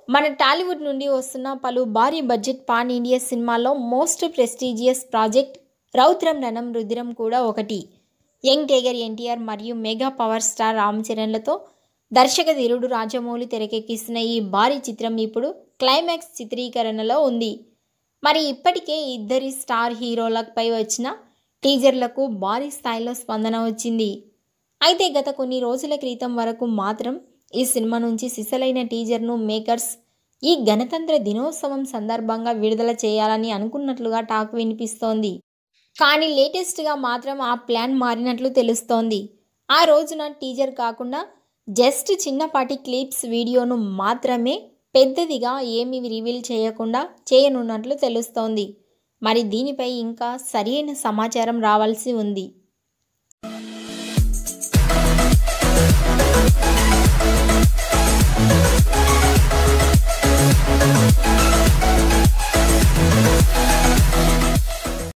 మన టాలీవుడ్ నుండి వస్తున్న పలు భారీ బడ్జెట్ పాన్ ఇండియా సినిమాల్లో most prestigious project Roudram Ranam Rudhiram కూడా ఒకటి యంగ్ టైగర్ ఎన్టీఆర్ మరియు మెగా పవర్ స్టార్ రామ్ చరణ్లతో దర్శక ధీరుడు రాజమౌళి తెరకెక్కిస్తున్న ఈ భారీ చిత్రం ఇప్పుడు క్లైమాక్స్ చిత్రీకరణలో ఉంది మరి ఇప్పటికే ఇద్దరి స్టార్ హీరోలపై వచ్చిన టీజర్లకు భారీ స్థాయిలో స్పందన వచ్చింది అయితే గత కొన్ని రోజుల క్రితం వరకు మాత్రం ఈ సినిమా నుంచి సిసలైన టీజర్ను మేకర్స్ ఈ గణతంత్ర దినోత్సవం సందర్భంగా విడుదల చేయాలని అనుకున్నట్లుగా టాక్ వినిపిస్తోంది కానీ లేటెస్ట్గా మాత్రం ఆ ప్లాన్ మారినట్లు తెలుస్తోంది ఆ రోజున టీజర్ కాకుండా జస్ట్ చిన్నపాటి క్లిప్స్ వీడియోను మాత్రమే పెద్దదిగా ఏమీ రివీల్ చేయకుండా చేయనున్నట్లు తెలుస్తోంది మరి దీనిపై ఇంకా సరైన సమాచారం రావాల్సి ఉంది